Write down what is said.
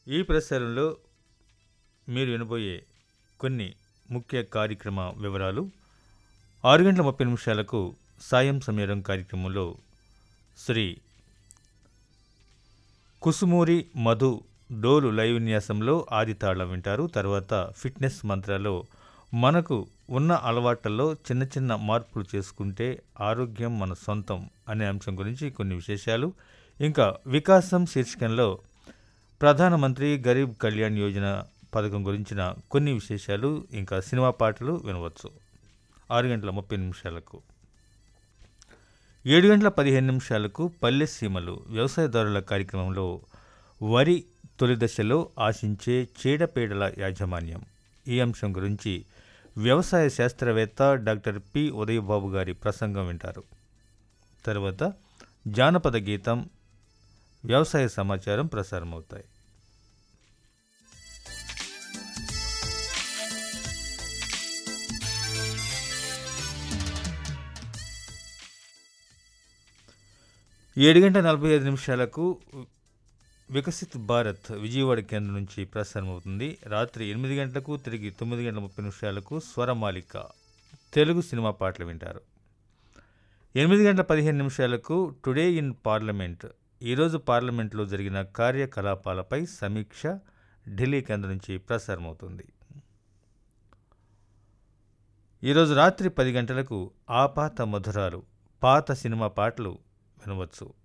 ఈ ప్రసారంలో మీరు వినబోయే కొన్ని ముఖ్య కార్యక్రమ వివరాలు ఆరు గంటల ముప్పై నిమిషాలకు సాయం సమీరం కార్యక్రమంలో శ్రీ కుసుమూరి మధు డోలు లైవ్ విన్యాసంలో ఆది తాళం వింటారు తర్వాత ఫిట్నెస్ మంత్రాలో మనకు ఉన్న అలవాట్లలో చిన్న చిన్న మార్పులు చేసుకుంటే ఆరోగ్యం మన సొంతం అనే అంశం గురించి కొన్ని విశేషాలు ఇంకా వికాసం శీర్షికంలో ప్రధానమంత్రి గరీబ్ కళ్యాణ్ యోజన పథకం గురించిన కొన్ని విశేషాలు ఇంకా సినిమా పాటలు వినవచ్చు ఆరు గంటల ముప్పై నిమిషాలకు ఏడు గంటల పదిహేను నిమిషాలకు పల్లె సీమలు వ్యవసాయదారుల కార్యక్రమంలో వరి తొలి దశలో ఆశించే చీడపీడల యాజమాన్యం ఈ అంశం గురించి వ్యవసాయ శాస్త్రవేత్త డాక్టర్ పి ఉదయబాబు గారి ప్రసంగం వింటారు తర్వాత జానపద గీతం వ్యవసాయ సమాచారం ప్రసారమవుతాయి ఏడు గంటల నలభై ఐదు నిమిషాలకు వికసిత్ భారత్ విజయవాడ కేంద్రం నుంచి ప్రసారం అవుతుంది రాత్రి ఎనిమిది గంటలకు తిరిగి తొమ్మిది గంటల ముప్పై నిమిషాలకు స్వరమాలిక తెలుగు సినిమా పాటలు వింటారు ఎనిమిది గంటల పదిహేను నిమిషాలకు టుడే ఇన్ పార్లమెంట్ ఈరోజు పార్లమెంట్లో జరిగిన కార్యకలాపాలపై సమీక్ష ఢిల్లీ కేంద్రం నుంచి ప్రసారం అవుతుంది ఈరోజు రాత్రి పది గంటలకు ఆపాత మధురాలు పాత సినిమా పాటలు వినవచ్చు